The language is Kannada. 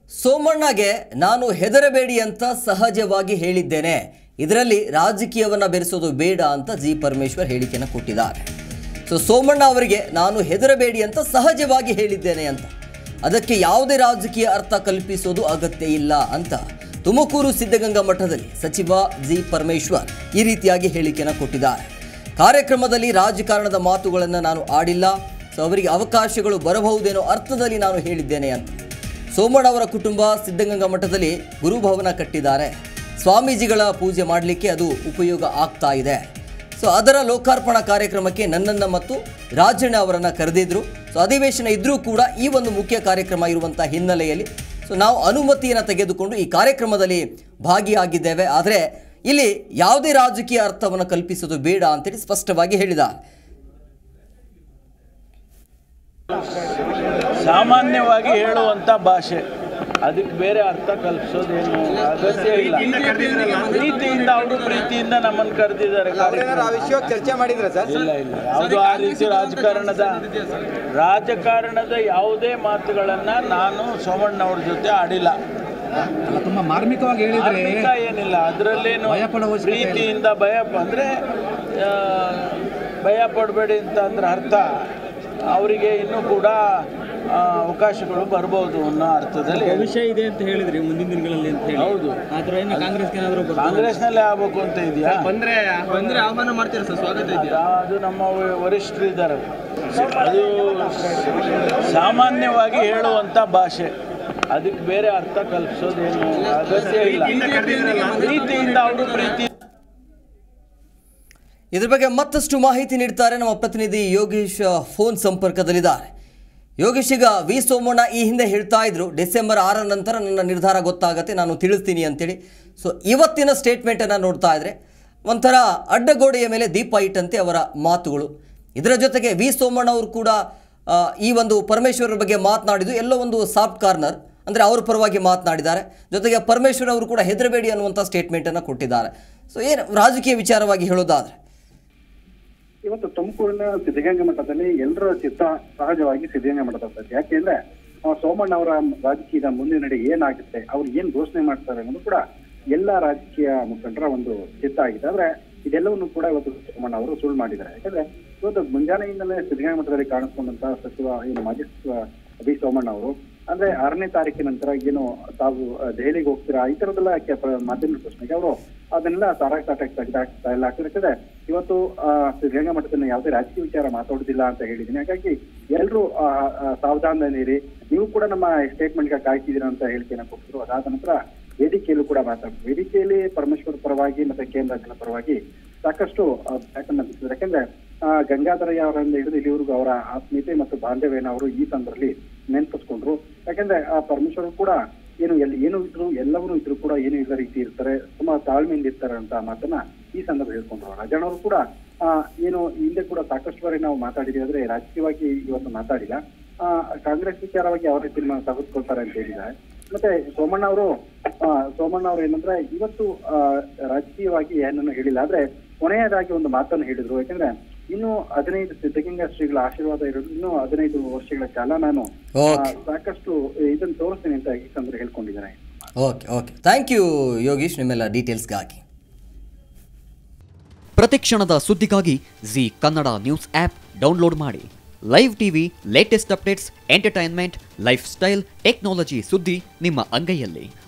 ಸೋಮಣ್ಣಗೆ ನಾನು ಹೆದರಬೇಡಿ ಅಂತ ಸಹಜವಾಗಿ ಹೇಳಿದ್ದೇನೆ ಇದರಲ್ಲಿ ರಾಜಕೀಯವನ್ನ ಬೆರೆಸೋದು ಬೇಡ ಅಂತ ಜಿ ಪರಮೇಶ್ವರ್ ಹೇಳಿಕೆಯನ್ನು ಕೊಟ್ಟಿದ್ದಾರೆ ಸೊ ಸೋಮಣ್ಣ ಅವರಿಗೆ ನಾನು ಹೆದರಬೇಡಿ ಅಂತ ಸಹಜವಾಗಿ ಹೇಳಿದ್ದೇನೆ ಅಂತ ಅದಕ್ಕೆ ಯಾವುದೇ ರಾಜಕೀಯ ಅರ್ಥ ಕಲ್ಪಿಸೋದು ಅಗತ್ಯ ಇಲ್ಲ ಅಂತ ತುಮಕೂರು ಸಿದ್ಧಗಂಗಾ ಮಠದಲ್ಲಿ ಸಚಿವ ಜಿ ಪರಮೇಶ್ವರ್ ಈ ರೀತಿಯಾಗಿ ಹೇಳಿಕೆಯನ್ನು ಕೊಟ್ಟಿದ್ದಾರೆ ಕಾರ್ಯಕ್ರಮದಲ್ಲಿ ರಾಜಕಾರಣದ ಮಾತುಗಳನ್ನು ನಾನು ಆಡಿಲ್ಲ ಸೊ ಅವರಿಗೆ ಅವಕಾಶಗಳು ಬರಬಹುದೇನೋ ಅರ್ಥದಲ್ಲಿ ನಾನು ಹೇಳಿದ್ದೇನೆ ಅಂತ ಸೋಮಣ್ಣ ಅವರ ಕುಟುಂಬ ಸಿದ್ಧಗಂಗಾ ಮಠದಲ್ಲಿ ಗುರುಭವನ ಕಟ್ಟಿದ್ದಾರೆ ಸ್ವಾಮೀಜಿಗಳ ಪೂಜೆ ಮಾಡಲಿಕ್ಕೆ ಅದು ಉಪಯೋಗ ಆಗ್ತಾ ಇದೆ ಸೊ ಅದರ ಲೋಕಾರ್ಪಣಾ ಕಾರ್ಯಕ್ರಮಕ್ಕೆ ನನ್ನನ್ನು ಮತ್ತು ರಾಜಣ್ಣ ಅವರನ್ನು ಕರೆದಿದ್ರು ಸೊ ಅಧಿವೇಶನ ಇದ್ದರೂ ಕೂಡ ಈ ಒಂದು ಮುಖ್ಯ ಕಾರ್ಯಕ್ರಮ ಇರುವಂಥ ಹಿನ್ನೆಲೆಯಲ್ಲಿ ಸೊ ನಾವು ಅನುಮತಿಯನ್ನು ತೆಗೆದುಕೊಂಡು ಈ ಕಾರ್ಯಕ್ರಮದಲ್ಲಿ ಭಾಗಿಯಾಗಿದ್ದೇವೆ ಆದರೆ ಇಲ್ಲಿ ಯಾವುದೇ ರಾಜಕೀಯ ಅರ್ಥವನ್ನು ಕಲ್ಪಿಸೋದು ಬೇಡ ಅಂತೇಳಿ ಸ್ಪಷ್ಟವಾಗಿ ಹೇಳಿದ್ದಾರೆ ಸಾಮಾನ್ಯವಾಗಿ ಹೇಳುವಂತ ಭಾಷೆ ಅದಕ್ಕೆ ಬೇರೆ ಅರ್ಥ ಕಲ್ಪಿಸೋದೇನು ಅಗತ್ಯ ಇಲ್ಲ ಪ್ರೀತಿಯಿಂದ ಅವರು ಪ್ರೀತಿಯಿಂದ ನಮ್ಮನ್ನು ಕರೆದಿದ್ದಾರೆ ಅವ್ರೇನಾರು ಆ ವಿಷಯವಾಗಿ ಚರ್ಚೆ ಮಾಡಿದ್ರ ಸರ್ ಇಲ್ಲ ಇಲ್ಲ ಯಾವುದು ಆ ರೀತಿ ರಾಜಕಾರಣದ ರಾಜಕಾರಣದ ಯಾವುದೇ ಮಾತುಗಳನ್ನ ನಾನು ಸೋಮಣ್ಣವ್ರ ಜೊತೆ ಆಡಿಲ್ಲ ಅಲ್ಲ, ತುಂಬಾ ಮಾರ್ಮಿಕವಾಗಿ ಹೇಳಿದ್ರೆ ಧಾರ್ಮಿಕ ಏನಿಲ್ಲ ಅದರಲ್ಲೇನು ಭಯ ಪಡೋ ಅವಶ್ಯಕತೆ ಇಲ್ಲ. ಪ್ರೀತಿಯಿಂದ ಭಯ ಪ- ಅಂದ್ರೆ ಆ, ಭಯ ಪಡಬೇಡಿ ಅಂತ ಅಂದ್ರೆ ಅರ್ಥ ಅವರಿಗೆ ಇನ್ನೂ ಕೂಡ ಆ, ಅವಕಾಶಗಳು ಬರ್ಬೋದು ಅನ್ನೋ ಅರ್ಥದಲ್ಲಿ ಹೇಳಿದೆ. ಭವಿಷ್ಯ ಇದೆ ಅಂತ ಹೇಳಿದ್ರಿ ಮುಂದಿನ ದಿನಗಳಲ್ಲಿ ಅಂತ ಹೇಳಿ ಹೌದು ಆ ಥರ ಏನು ಕಾಂಗ್ರೆಸ್ಗೆ ಏನಾದರೂ ಕಾಂಗ್ರೆಸ್ನಲ್ಲೇ ಆಗ್ಬೇಕು ಅಂತ ಇದೆಯಾ ಬಂದ್ರೆ ಬಂದ್ರೆ ಆಹ್ವಾನ ಮಾಡ್ತೀರಾ ಸರ್ ಸ್ವಾಗತ ಇದೆಯಾ ಅದು- ಅದು ನಮ್ಮ ವ- ವರಿಷ್ಠರು ಇದ್ದಾರೆ ಅದು ಸಾಮಾನ್ಯವಾಗಿ ಹೇಳುವಂತ ಭಾಷೆ ಅದಕ್ಕೆ ಬೇರೆ ಅರ್ಥ ಕಲ್ಪಿಸೋದೇನು ಅಗತ್ಯ ಇಲ್ಲ ಪ್ರೀತಿಯಿಂದ ಅವರು ಪ್ರೀತಿ ಇದ್ರ ಬಗ್ಗೆ ಮತ್ತಷ್ಟು ಮಾಹಿತಿ ನೀಡ್ತಾರೆ ನಮ್ಮ ಪ್ರತಿನಿಧಿ ಯೋಗೇಶ್ ಫೋನ್ ಸಂಪರ್ಕದಲ್ಲಿದ್ದಾರೆ ಯೋಗೇಶ್ ಈಗ ವಿ ಸೋಮಣ್ಣ ಈ ಹಿಂದೆ ಹೇಳ್ತಾ ಇದ್ರು ಡಿಸೆಂಬರ್ ಆರ ನಂತರ ನನ್ನ ನಿರ್ಧಾರ ಗೊತ್ತಾಗತ್ತೆ ನಾನು ತಿಳಿಸ್ತೀನಿ ಅಂತೇಳಿ ಸೊ ಇವತ್ತಿನ ಸ್ಟೇಟ್ಮೆಂಟನ್ನು ನೋಡ್ತಾ ಇದ್ರೆ ಒಂಥರ ಅಡ್ಡಗೋಡೆಯ ಮೇಲೆ ದೀಪ ಇಟ್ಟಂತೆ ಅವರ ಮಾತುಗಳು ಇದರ ಜೊತೆಗೆ ವಿ ಸೋಮಣ್ಣ ಅವರು ಕೂಡ ಆ, ಈ ಒಂದು ಪರಮೇಶ್ವರರ ಬಗ್ಗೆ ಮಾತನಾಡಿದ್ದು ಎಲ್ಲೋ ಒಂದು ಸಾಫ್ಟ್ ಕಾರ್ನರ್ ಅಂದರೆ ಅವ್ರ ಪರವಾಗಿ ಮಾತನಾಡಿದ್ದಾರೆ ಜೊತೆಗೆ ಪರಮೇಶ್ವರ್ ಅವರು ಕೂಡ ಹೆದರಬೇಡಿ ಅನ್ನುವಂಥ ಸ್ಟೇಟ್ಮೆಂಟನ್ನು ಕೊಟ್ಟಿದ್ದಾರೆ ಸೊ ಏನು ರಾಜಕೀಯ ವಿಚಾರವಾಗಿ ಹೇಳೋದಾದರೆ ಇವತ್ತು ತುಮಕೂರಿನ ಸಿದ್ಧಗಂಗಾ ಮಠದಲ್ಲಿ ಎಲ್ಲರ ಚಿತ್ತ ಸಹಜವಾಗಿ ಸಿದ್ಧಗಂಗಾ ಮಠದ ಬಗ್ಗೆ ಯಾಕೆಂದ್ರೆ ಆ, ಸೋಮಣ್ಣ ಅವರ ರಾಜಕೀಯದ ಮುಂದಿನ ನಡೆ ಏನಾಗುತ್ತೆ ಅವ್ರು ಏನ್ ಘೋಷಣೆ ಮಾಡ್ತಾರೆ ಅನ್ನೋದು ಕೂಡ ಎಲ್ಲ ರಾಜಕೀಯ ಮುಖಂಡರ ಒಂದು ಚಿತ್ತ ಆಗಿದೆ ಆದ್ರೆ ಇದೆಲ್ಲವನ್ನು ಕೂಡ ಇವತ್ತು ಸೋಮಣ್ಣ ಅವರು ಸುಳ್ಳು ಮಾಡಿದ್ದಾರೆ ಯಾಕಂದ್ರೆ ಇವತ್ತು ಮುಂಜಾನೆಯಿಂದಲೇ ಸಿದ್ಧಗಂಗಾ ಮಠದಲ್ಲಿ ಕಾಣಿಸ್ಕೊಂಡಂತ ಸಚಿವ ಏನು ಮಾಜಿ ಸಚಿವ ಬಿ ಸೋಮಣ್ಣ ಅವರು ಅಂದ್ರೆ ಆರನೇ ತಾರೀಕಿನ ನಂತರ ಏನು ತಾವು ಆ, ದೆಹಲಿಗೆ ಹೋಗ್ತೀರಾ ಈ ತರದೆಲ್ಲ ಕೆ- ಪ್ರ- ಮಾಧ್ಯಮ ಪ್ರಶ್ನೆಗೆ ಅವರು ಅದನ್ನೆಲ್ಲ ತಾರಾಕ್ ತಾಟಕ್ ತೆಗೆದಾಕ್ತಾ ಇಲ್ಲ ಯಾಕಂದ್ರೆ ಇವತ್ತು ಆ, ಸಿದ್ಧಗಂಗಾ ಮಠದಲ್ಲಿ ಯಾವುದೇ ರಾಜಕೀಯ ವಿಚಾರ ಮಾತಾಡುದಿಲ್ಲ ಅಂತ ಹೇಳಿದ್ದೀನಿ ಹಾಗಾಗಿ ಎಲ್ಲರೂ ಸಾವಧಾನದಲ್ಲಿರಿ ನೀವು ಕೂಡ ನಮ್ಮ ಸ್ಟೇಟ್ಮೆಂಟ್ಗೆ ಕಾಯ್ತಿದ್ದೀರಾ ಅಂತ ಹೇಳಿಕೆಯನ್ನು ಕೊಟ್ಟಿದ್ರು ಅದಾದ ನಂತರ ವೇದಿಕೆಯಲ್ಲೂ ಕೂಡ ಮಾತಾಡ್ತಾರೆ ವೇದಿಕೆಯಲ್ಲಿ ಪರಮೇಶ್ವರ್ ಪರವಾಗಿ ಮತ್ತೆ ಕೇಂದ್ರ ರಾಜ್ಯದ ಪರವಾಗಿ ಸಾಕಷ್ಟು ಆ, ಬ್ಯಾಟನ್ನ ಬಿಟ್ಟಿದ್ದಾರೆ ಯಾಕಂದ್ರೆ ಆ, ಗಂಗಾಧರಯ್ಯ ಅವರಿಂದ ಹಿಡಿದು ಇಲ್ಲಿವರೆಗೂ ಅವರ ಆತ್ಮೀಯತೆ ಮತ್ತು ಬಾಂಧವ್ಯನ ಅವರು ಈ ಸಂದರ್ಭದಲ್ಲಿ ನೆನಪಿಸ್ಕೊಂಡ್ರು ಯಾಕಂದ್ರೆ ಆ ಪರಮೇಶ್ವರ್ ಕೂಡ ಏನು ಎಲ್ಲಿ ಏನು ಇದ್ರು ಎಲ್ಲವನ್ನೂ ಇದ್ರು ಕೂಡ ಏನು ಇಲ್ಲ ರೀತಿ ಇರ್ತಾರೆ ತುಂಬಾ ತಾಳ್ಮೆಯಿಂದ ಇರ್ತಾರೆ ಅಂತ ಮಾತನ್ನ ಈ ಸಂದರ್ಭ ಹೇಳ್ಕೊಂಡ್ರು ರಾಜಣ್ಣ ಅವರು ಕೂಡ ಆ, ಏನು ಹಿಂದೆ ಕೂಡ ಸಾಕಷ್ಟು ಬಾರಿ ನಾವು ಮಾತಾಡಿದ್ವಿ ಆದ್ರೆ ರಾಜಕೀಯವಾಗಿ ಇವತ್ತು ಮಾತಾಡಿಲ್ಲ ಆ, ಕಾಂಗ್ರೆಸ್ ವಿಚಾರವಾಗಿ ಯಾವ ರೀತಿ ಮ- ತೆಗೆದುಕೊಳ್ತಾರೆ ಅಂತ ಹೇಳಿದ್ದಾರೆ ಮತ್ತೆ ಸೋಮಣ್ಣ ಅವರು ಆ, ಸೋಮಣ್ಣ ಅವರು ಏನಂದ್ರೆ ಇವತ್ತು ಆ, ರಾಜಕೀಯವಾಗಿ ಏನನ್ನು ಹೇಳಿಲ್ಲ ಆದ್ರೆ ಕೊನೆಯದಾಗಿ ಒಂದು ಮಾತನ್ನು ಹೇಳಿದ್ರು ಯಾಕಂದ್ರೆ ಇನ್ನು ಹದಿನೈದು ಸಿದ್ಧಗಂಗಾ ಶ್ರೀಗಳ ಆಶೀರ್ವಾದ ಇರೋದು ಇನ್ನು ಹದಿನೈದು ವರ್ಷಗಳ ಕಾಲ ನಾನು ಆ, Okay. ಸಾಕಷ್ಟು ಇದನ್ನು ತೋರಿಸ್ತೇನೆ ಅಂತ ಈ ಸಂದರ್ಭ ಹೇಳ್ಕೊಂಡಿದ್ದಾರೆ okay okay thank you Yogish ನಿಮ್ಮೆಲ್ಲ ಡೀಟೇಲ್ಸ್ಗಾಗಿ ಪ್ರತಿಕ್ಷಣದ ಸುದ್ದಿಗಾಗಿ Zee Kannada news app download ಮಾಡಿ live TV latest updates entertainment lifestyle technology ಸುದ್ದಿ ನಿಮ್ಮ ಅಂಗೈಯಲ್ಲಿ